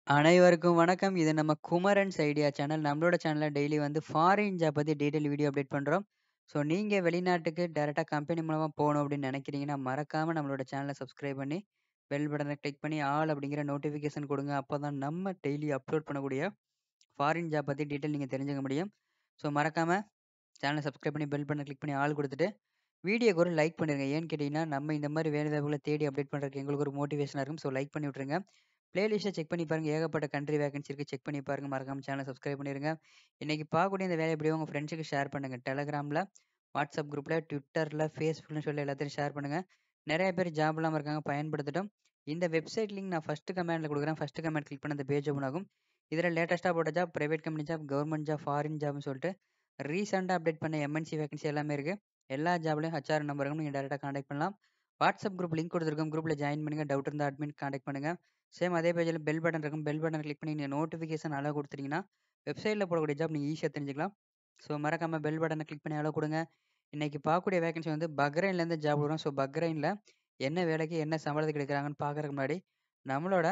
அனைவருக்கும் வணக்கம். இது நம்ம குமரன்ஸ் ஐடியா சேனல். நம்மளோட சேனல்ல டெய்லி வந்து ஃபாரின் ஜாப் பத்தி டீட்டெயில் வீடியோ அப்டேட் பண்றோம். ஸோ நீங்க வெளிநாட்டுக்கு டைரக்ட்டா கம்பெனி மூலமா போணும் அப்படின்னு நினைக்கிறீங்கன்னா, மறக்காம நம்மளோட சேனல சப்ஸ்கிரைப் பண்ணி, பெல் பட்டன கிளிக் பண்ணி ஆல் அப்படிங்கிற நோட்டிஃபிகேஷன் குடுங்க. அப்பதான் நம்ம டெய்லி அப்லோட் பண்ணக்கூடிய ஃபாரின் ஜாப் பத்தி டீட்டெயில் நீங்க தெரிஞ்சுக்க முடியும். ஸோ மறக்காம சேனல சப்ஸ்கிரைப் பண்ணி, பெல் பட்டன கிளிக் பண்ணி ஆல் குடுத்துட்டு, வீடியோக்கு ஒரு லைக் பண்ணிருங்க. ஏன்னு கேட்டீங்கன்னா, நம்ம இந்த மாரி வேலை வாய்ப்புகள தேடி அப்டேட் பண்றதுக்கு எங்களுக்கு ஒரு மோட்டிவேஷனா இருக்கும். ஸோ லைக் பண்ணி விட்டுருங்க. பிளேலிஸ்ட்ட செக் பண்ணி பாருங்க. ஏகப்பட்ட கண்ட்ரி வேகன்சி இருக்கு. செக் பண்ணி பாருங்க. மறக்காம சேனல சப்ஸ்கிரைப் பண்ணிருங்க. இன்னைக்கு பார்க்கக்கூடிய இந்த வேலைய எப்படியோ உங்க ஃப்ரெண்ட்ஸுக்கு ஷேர் பண்ணுங்க. Telegramல, WhatsApp குரூப்ல, Twitterல, Facebookன்னு சொல்லி எல்லாத்தையும் ஷேர் பண்ணுங்க. நெறைய பேர் ஜாப் இல்லாம இருக்காங்க. பயன்படுத்தட்டும். இந்த வெப்சைட் லிங்க் நான் ஃபர்ஸ்ட் கமெண்ட்ல குடுக்குறேன். ஃபர்ஸ்ட் கமெண்ட் கிளிக் பண்ணா இந்த பேஜ் ஓப்பன் ஆகும். இதுல லேட்டஸ்ட்டா போட்ட job, private company job, government job, foreign ஜாப்னு சொல்லிட்டு ரீசென்ட்டா அப்டேட் பண்ண எம்.என்.சி வேகன்சி எல்லாமே இருக்கு. எல்லா ஜாப்லயும் ஹெச்.ஆர் நம்பர் இருக்கும். நீங்க டைரக்ட்டா கான்டாக்ட் பண்ணலாம். WhatsApp குரூப் லிங்க் குடுத்துருக்கோம். குரூப்ல ஜாயின் பண்ணுங்க. டவுட் இருந்தா அட்மின் கான்டாக்ட் பண்ணுங்க. சேம் அதே பேஜ்ல பெல் பட்டன் இருக்கும். பெல் பட்டன கிளிக் பண்ணி நீங்க நோட்டிஃபிகேஷன் அலோ குடுத்துட்டீங்கன்னா, வெப்சைட்ல போடக்கூடிய ஜாப் நீங்க ஈஸியா தெரிஞ்சுக்கலாம். ஸோ மறக்காம பெல் பட்டன கிளிக் பண்ணி அலோ குடுங்க. இன்னைக்கு பார்க்கக்கூடிய வேகன்சி வந்து பஹ்ரைன்லேருந்து ஜாப் வரும். ஸோ பஹ்ரைன்ல என்ன வேலைக்கு, என்ன சம்பளத்துக்கு எடுக்குறாங்கன்னு பார்க்கறதுக்கு முன்னாடி, நம்மளோட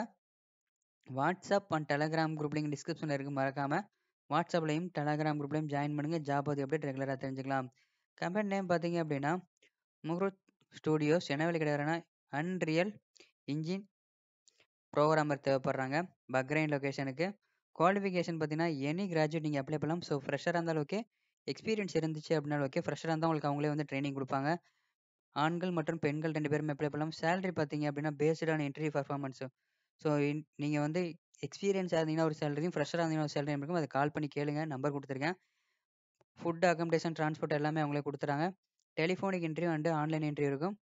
WhatsApp and Telegram group link டிஸ்கிரிப்ஷன்ல இருக்கு. மறக்காம WhatsAppலயும், Telegram குரூப்லயும் ஜாயின் பண்ணுங்க. ஜாப் பத்தி அப்டேட் ரெகுலரா தெரிஞ்சுக்கலாம். கம்பெனி நேம் பார்த்தீங்க அப்படின்னா, முகுருத் ஸ்டுடியோஸ். என்ன வேலைக்கு எடுக்குறாங்கன்னா, அன்ரியல் இன்ஜின் புரோகிராமர் தேவைப்படுறாங்க. பஹ்ரைன் லொகேஷனுக்கு. குவாலிஃபிகேஷன் பார்த்தீங்கன்னா, எனி கிராஜுவேட் நீங்க அப்ளை பண்ணலாம். ஸோ ஃப்ரெஷரா இருந்தாலும் ஓகே. எக்ஸ்பீரியன்ஸ் இருந்துச்சு அப்படின்னாலும் ஓகே. ஃப்ரெஷரா இருந்தா உங்களுக்கு அவங்களே வந்து ட்ரெய்னிங் குடுப்பாங்க. ஆண்கள் மற்றும் பெண்கள் 2 பேருமே அப்ளை பண்ணலாம். சேலரி பார்த்தீங்க அப்படின்னா, based on interview performance. So in நீங்க வந்து எக்ஸ்பீரியன்ஸா இருந்தீங்கன்னா ஒரு சேலரியும், ஃப்ரெஷரா இருந்தீங்கன்னா ஒரு சேலரியும் இருக்கும். அத கால் பண்ணி கேளுங்க. நம்பர் குடுத்துருக்கேன். ஃபுட், அக்காமடேஷன், டிரான்ஸ்போர்ட் எல்லாமே அவங்களே குடுத்துறாங்க. Telephonic interview and online interview இருக்கும்.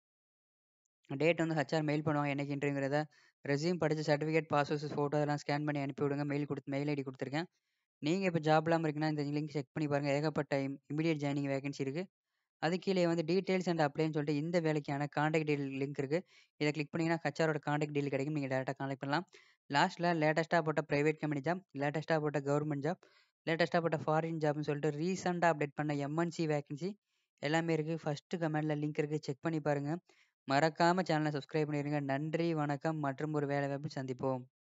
டேட் வந்து ஹெச்.ஆர் மெயில் பண்ணுவாங்க. என்னைக்கு இன்டர்வியூங்கிறத. ரெஸ்யூம் படிச்ச சர்டிஃபிகேட், பாஸ்போர்ட் ஃபோட்டோ அதெல்லாம் ஸ்கேன் பண்ணி அனுப்பி விடுங்க. மெயில் குடுத்து மெயில் ஐடி குடுத்துருக்கேன். நீங்க இப்ப ஜாப் இல்லாம இருக்கீங்கன்னா, இந்த லிங்க் செக் பண்ணி பாருங்க. ஏகப்பட்ட இம் இமிடியேட் ஜாயினிங் வேகன்சி இருக்கு. அதுக்கு கீழயே வந்து டீட்டெயில்ஸ் அண்ட் அப்ளைன்னு சொல்லிட்டு இந்த வேலைக்கான கான்டாக்ட் டீல் லிங்க் இருக்கு. இத கிளிக் பண்ணீங்கன்னா, ஹெச்.ஆரோட கான்டாக்ட் டீல் கிடைக்கும். நீங்க டைரக்ட்டா கான்டாக்ட் பண்ணலாம். லாஸ்ட்ல லேட்டஸ்ட்டா போட்ட பிரைவேட் கம்பெனி ஜாப், லேட்டஸ்ட்டா போட்ட கவர்ன்மென்ட் ஜாப், லேட்டஸ்ட்டா போட்ட ஃபாரின் ஜாப்னு சொல்லிட்டு ரீசென்ட்டா அப்டேட் பண்ண எம்.என்.சி வேகன்சி எல்லாமே இருக்கு. ஃபர்ஸ்ட் கமெண்ட்ல லிங்க் இருக்கு. செக் பண்ணி பாருங்க. மறக்காம சேனல சப்ஸ்கிரைப் பண்ணிருங்க. நன்றி, வணக்கம் மற்றும் ஒரு வேலை வாய்ப்பில் சந்திப்போம்.